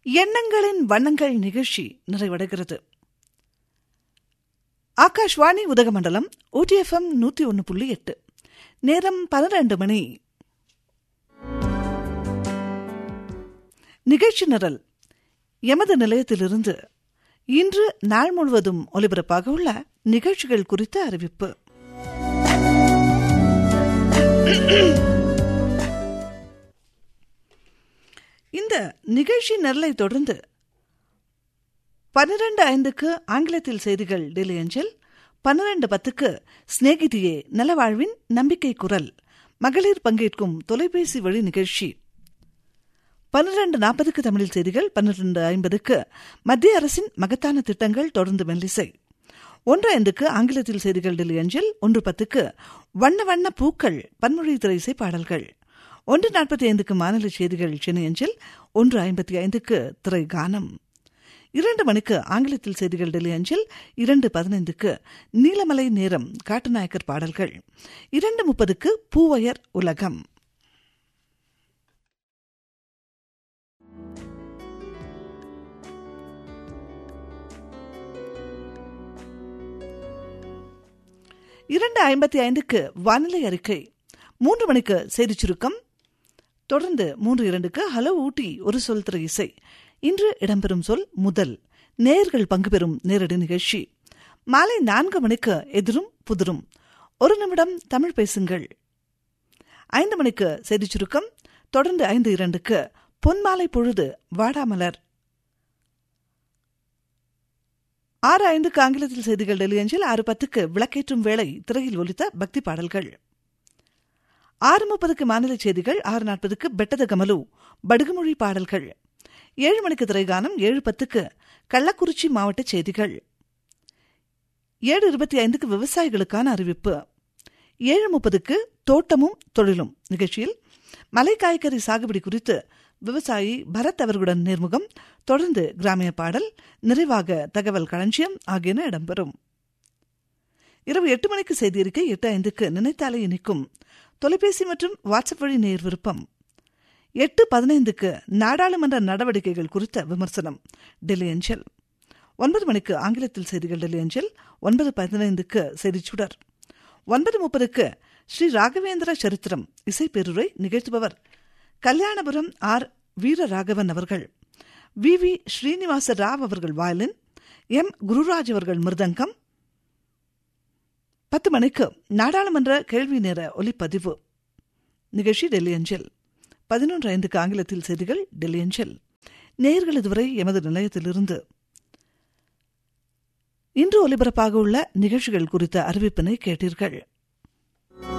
எண்ணங்களின் வண்ணங்கள் நிகழ்ச்சி நிறைவடைகிறது ஆகாஷ்வாணி உதகமண்டலம் ஓடிஎஃப்எம் நூற்றி ஒன்று புள்ளி எட்டு நேரம் பன்னிரண்டு மணி நிகழ்ச்சி நிரல் எமது நிலையத்திலிருந்து இன்று நாள் முழுவதும் ஒலிபரப்பாக உள்ள நிகழ்ச்சிகள் குறித்த அறிவிப்பு இந்த நிகழ்ச்சி நிரலை தொடர்ந்து பன்னிரண்டு ஐந்துக்கு ஆங்கிலத்தில் செய்திகள் டெல்லி அஞ்சல் பன்னிரண்டு பத்துக்கு ஸ்நேகிதியே நலவாழ்வின் நம்பிக்கை குரல் மகளிர் பங்கேற்கும் தொலைபேசி வழி நிகழ்ச்சி பன்னிரண்டு நாற்பதுக்கு தமிழில் செய்திகள் பன்னிரண்டு ஐம்பதுக்கு மத்திய அரசின் மகத்தான திட்டங்கள் தொடர்ந்து மெல்லிசை ஒன்று ஐந்துக்கு ஆங்கிலத்தில் செய்திகள் டெல்லி அஞ்சல் ஒன்று பத்துக்கு வண்ண வண்ண பூக்கள் பன்மொழி திரைசை பாடல்கள் ஒன்று நாற்பத்தி ஐந்துக்கு மாநில செய்திகள் சென்னை அஞ்சல் ஒன்று ஐம்பத்தி ஐந்துக்கு திரை கானம் இரண்டு மணிக்கு ஆங்கிலத்தில் செய்திகள் டெல்லி அஞ்சல் இரண்டு பதினைந்துக்கு நீலமலை நேரம் காட்டுநாயக்கர் பாடல்கள் இரண்டு முப்பதுக்கு பூவயர் உலகம் இரண்டு ஐம்பத்தி ஐந்துக்கு வானிலை அறிக்கை மூன்று மணிக்கு செய்திச் சுருக்கம் தொடர்ந்து மூன்று இரண்டுக்கு ஹலோ ஊட்டி ஒரு சொல் திரை இசை இன்று இடம்பெறும் சொல் முதல் நேயர்கள் பங்கு பெறும் நேரடி நிகழ்ச்சி மாலை நான்கு மணிக்கு எதிரும் புதிரும் ஒரு நிமிடம் தமிழ் பேசுங்கள் ஐந்து மணிக்கு செய்திச் சுருக்கம் தொடர்ந்து ஐந்து இரண்டுக்கு பொன்மாலை பொழுது வாடாமலர் ஆறு ஐந்துக்கு ஆங்கிலத்தில் செய்திகள் டெல்லி அஞ்சில் ஆறு பத்துக்கு விளக்கேற்றும் வேளை திரையில் ஒலித்த பக்தி பாடல்கள் ஆறு முப்பதுக்கு மாநில செய்திகள் ஆறு நாற்பதுக்கு பெட்டத கமலு படுகுமொழி பாடல்கள் ஏழு மணிக்கு திரைகானம் ஏழு பத்துக்கு கள்ளக்குறிச்சி மாவட்ட செய்திகள் ஏழு இருபத்தி ஐந்துக்கு விவசாயிகளுக்கான அறிவிப்பு ஏழு முப்பதுக்கு தோட்டமும் தொழிலும் நிகழ்ச்சியில் மலை காய்கறி சாகுபடி குறித்து விவசாயி பரத் அவர்களுடன் நேர்முகம் தொடர்ந்து கிராமிய பாடல் நிறைவாக தகவல் களஞ்சியம் ஆகியன இடம்பெறும் இரவு எட்டு மணிக்கு செய்தி அறிக்கை எட்டு ஐந்துக்கு நினைத்தாலே இனிக்கும் தொலைபேசி மற்றும் வாட்ஸ்அப் வழி நேர் விருப்பம் எட்டு பதினைந்துக்கு நாடாளுமன்ற நடவடிக்கைகள் குறித்த விமர்சனம் டெல்லி அஞ்சல் ஒன்பது மணிக்கு ஆங்கிலத்தில் செய்திகள் டெல்லி அஞ்சல் ஒன்பது பதினைந்துக்கு செய்திச்சுடர் ஒன்பது முப்பதுக்கு ஸ்ரீ ராகவேந்திர சரித்திரம் இசைப்பேருரை நிகழ்த்துபவர் கல்யாணபுரம் ஆர் வீரராகவன் அவர்கள் வி வி ஸ்ரீனிவாச ராவ் அவர்கள் வயலின் எம் குருராஜ் அவர்கள் மிருதங்கம் பத்து மணிக்கு நாடாளுமன்ற கேள்வி நேர ஒலிப்பதிவு நிகழ்ச்சி டெல்லி அஞ்சல் பதினொன்று ஐந்துக்கு ஆங்கிலத்தில் செய்திகள் டெல்லி அஞ்சல் நேர்கள் இதுவரை எமது நிலையத்திலிருந்து இன்று ஒலிபரப்பாக உள்ள நிகழ்ச்சிகள் குறித்த அறிவிப்பினை கேட்டீர்கள்